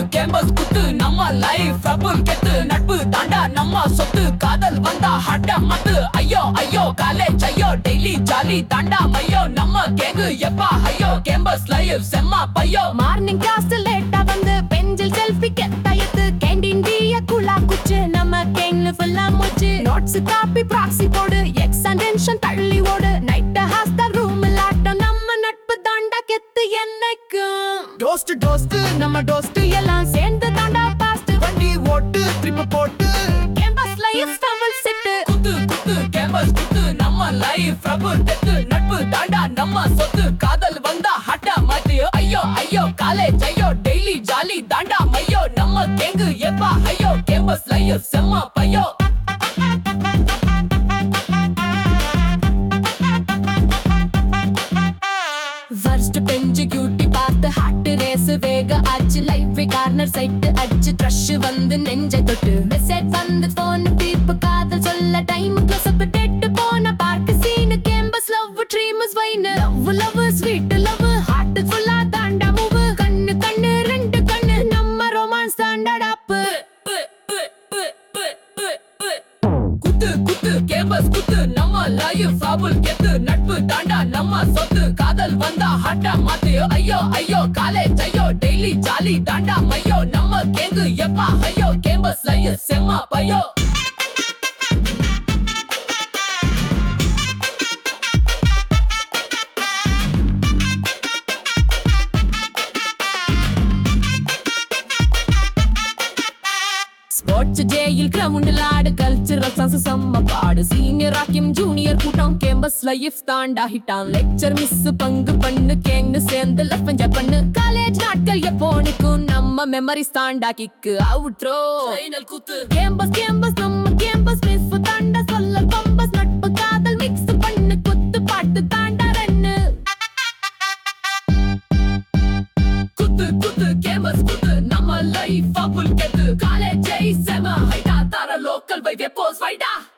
campus குத்து நம்ம life trouble கெத்து நட்பு தாண்டா நம்ம சொத்து காதல் வந்தா ஹட்ட மத்து ஐயோ ஐயோ காலேஜ் ஐயோ டெய்லி ஜாலி தாண்டா மையோ நம்ம கேங்கு எப்பா ஐயோ கேம்பஸ் லைஃப் செம்ம பையோ மார்னிங் கிளாஸ் லேட்டா வந்து பெஞ்சில் செல்ஃபி கெத்தாயத்து கேண்டீன் டீய குலா குச்சு நம்ம கேங்ல ஃபுல்லா மூச்சு நோட்ஸ் காப்பி ப்ராக்ஸி போடு எக்ஸ் டென்ஷன் தள்ளி ஓடு நைட் ஹாஸ்டல் ரூம் ஆட்டம் நம்ம நட்பு தாண்டா கெத்து என்னைக்கும் டோஸ்ட் டோஸ்ட் நம்ம டோஸ்ட் எல்லாம் சேர்ந்து தாண்டா பாஸ்ட் வண்டி ஓட்டு ட்ரிப் போட்டு கேம்பஸ் லைஃப் தமிழ் செட்டு குத்து குத்து கேம்பஸ் குத்து நம்ம லைஃப் ட்ரபிள் கெத்து நட்பு தாண்டா நம்ம சொத்து காதல் வந்தா ஹட்ட மத்து ஐயோ ஐயோ காலேஜ் ஐயோ டெய்லி ஜாலி தாண்டா மையோ நம்ம கேங்கு எப்பா ஐயோ கேம்பஸ் லைஃப் செம்ம பையோ ஃபர்ஸ்ட் பெஞ்சு கியூட்டி பார்த்து ஹார்ட் ரேஸ் வேக ஆச்சு லைஃப் கார்னர் சைட் அடிச்சு ட்ரஷ் வந்து நெஞ்சை தொட்டு மெசேஜ் வந்து போன் தீர்ப்பு காதல் சொல்ல டைம் க்ளோஸ் அப் டெட் போன பார்க்க சீன் கேம்பஸ் லவ் ட்ரீம்ஸ் வைன் love love sweet love heart ஃபுல்லா தாண்டா மூவ் கண்ணு கண்ணு ரெண்டு கண்ணு நம்ம ரொமான்ஸ் தாண்டா அப்பு குத்து குத்து கேம்பஸ் குத்து நம்ம லைஃப் ட்ரபிள் கெத்து நட்பு தாண்டா நம்ம சொத்து காதல் வந்தா ஹட்ட மாத்து ஐயோ ஐயோ காலேஜ் ஐயோ டெய்லி ஜாலி தாண்டா மையோ நம்ம கேங்கு எப்பா ஐயோ கேம்பஸ் லைஃப் செம்ம பையோ ஸ்போர்ட்ஸ் ஜேயில் கிரவுண்டில் ஆடு கல்ச்சரல் சான்ஸ் செம்ம பாடு சீனியர் ஆக்கியம் ஜூனியர் கூட்டம் கேம்பஸ் லைஃப் தாண்டா ஹிட்டான் லெக்சர் மிஸ் பங்கு பண்ணு கேங்னு சேர்ந்து லஃபஞ்ச பண்ணு காலேஜ் நாட்கள் எப்போ நிக்கும் நம்ம மெமரிஸ் தாண்டா கிக்கு அவுட்ரோ ஃபைனல் குத்து கேம்பஸ் கேம்பஸ் நம்ம கேம்பஸ் மிஸ் தாண்டா சொல்ல பம்பஸ் நட்பு காதல் மிக்ஸ் பண்ணு குத்து பாட்டு தாண்டா ரன்னு குத்து குத்து கேம்பஸ் குத்து நம்ம லைஃப் ஃபபுல் கெத்து காலேஜ் செம ஹைடா தர லோக்கல் வைவே போஸ் வைடா